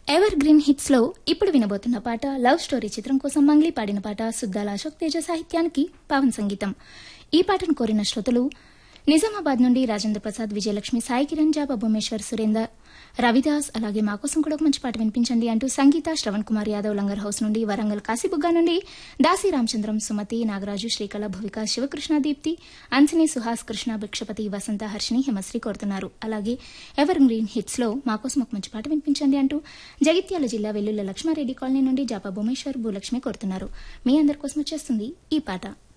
ever green hits లో ఇప్పుడు వినబోతున్న పాట లవ్ స్టోరీ చిత్రం కోసం మంగ్లీ పాడిన పాట సుద్దాల అశోక్ తేజ సాహిత్యానికి పవన్ సంగీతం ఈ పాటను కోరిన శ్రోతలు నిజామాబాద్ నుండి రాజేంద్ర ప్రసాద్ విజయలక్ష్మి సాయి కిరణ్ జాబా భువనేశ్వర్ సురేందర్ రవిదాస్ అలాగే మా కోసం కూడా ఒక మంచి పాట వినిపించండి అంటూ సంగీత శ్రవణ్ కుమార్ యాదవ్ లంగర్ హౌస్ నుండి వరంగల్ కాశీబుగ్గా నుండి దాసి రామచంద్రం సుమతి నాగరాజు శ్రీకళ భువిక శివకృష్ణ దీప్తి అన్సిని సుహాస్ కృష్ణ భిక్షపతి వసంత హర్షిని హిమశ్రీ కోరుతున్నారు అలాగే ఎవర్ గ్రీన్ హిట్స్ లో మా కోసం ఒక మంచి పాట వినిపించండి అంటూ జగిత్యాల జిల్లా వెల్లుల్ల లక్ష్మారెడ్డి కాలనీ నుండి జాపా భువనేశ్వర్ భూలక్ష్మి కోరుతున్నారు మీ అందరి కోసం వచ్చేస్తుంది ఈ పాట